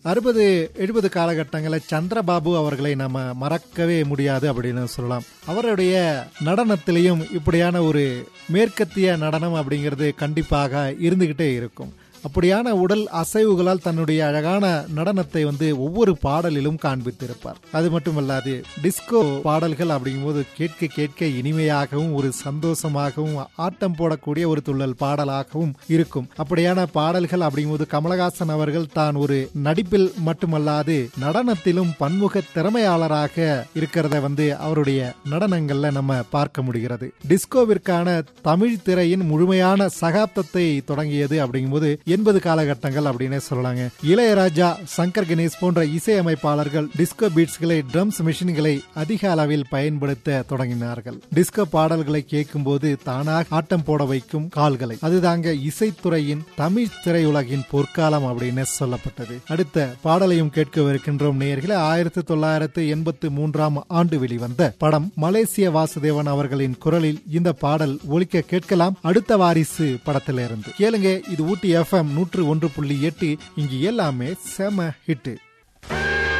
அறுபது எழுபது காலகட்டங்களில் சந்திரபாபு அவர்களை நம்ம மறக்கவே முடியாது அப்படின்னு சொல்லலாம் அவருடைய நடனத்திலையும் இப்படியான ஒரு மேற்கத்திய நடனம் அப்படிங்கிறது கண்டிப்பாக இருந்துகிட்டே இருக்கும் அப்படியான உடல் அசைவுகளால் தன்னுடைய அழகான நடனத்தை வந்து ஒவ்வொரு பாடலிலும் காண்பித்திருப்பார் அது மட்டுமல்லாது டிஸ்கோ பாடல்கள் அப்படிங்கும்போது கேட்க கேட்க இனிமையாகவும் ஒரு சந்தோஷமாகவும் ஆட்டம் போடக்கூடிய ஒரு துள்ளல் பாடலாகவும் இருக்கும் அப்படியான பாடல்கள் அப்படிங்கும்போது கமலஹாசன் அவர்கள் தான் ஒரு நடிப்பில் மட்டுமல்லாது நடனத்திலும் பன்முக திறமையாளராக இருக்கிறத வந்து அவருடைய நடனங்கள்ல நம்ம பார்க்க முடிகிறது டிஸ்கோவிற்கான தமிழ் திரையின் முழுமையான சகாப்தத்தை தொடங்கியது அப்படிங்கும்போது எண்பது காலகட்டங்கள் அப்படின்னே சொல்லலாங்க இளையராஜா சங்கர் கணேஷ் போன்ற இசையமைப்பாளர்கள் டிஸ்கோ பீட்ஸ்களை ட்ரம்ஸ் மிஷின்களை அதிக அளவில் பயன்படுத்த தொடங்கினார்கள் டிஸ்கோ பாடல்களை கேட்கும் போது தானாக ஆட்டம் போட வைக்கும் கால்களை அதுதாங்க இசைத்துறையின் தமிழ் திரையுலகின் பொற்காலம் அப்படின்னு சொல்லப்பட்டது அடுத்த பாடலையும் கேட்கவிருக்கின்றோம் நேயர்களே ஆயிரத்தி தொள்ளாயிரத்து எண்பத்தி மூன்றாம் ஆண்டு வெளிவந்த படம் மலேசிய வாசுதேவன் அவர்களின் குரலில் இந்த பாடல் ஒலிக்க கேட்கலாம் அடுத்த வாரிசு படத்திலிருந்து கேளுங்க இது ஊட்டி எஃப்எம் நூற்று ஒன்று புள்ளி எட்டு இங்கு எல்லாமே செம ஹிட்டு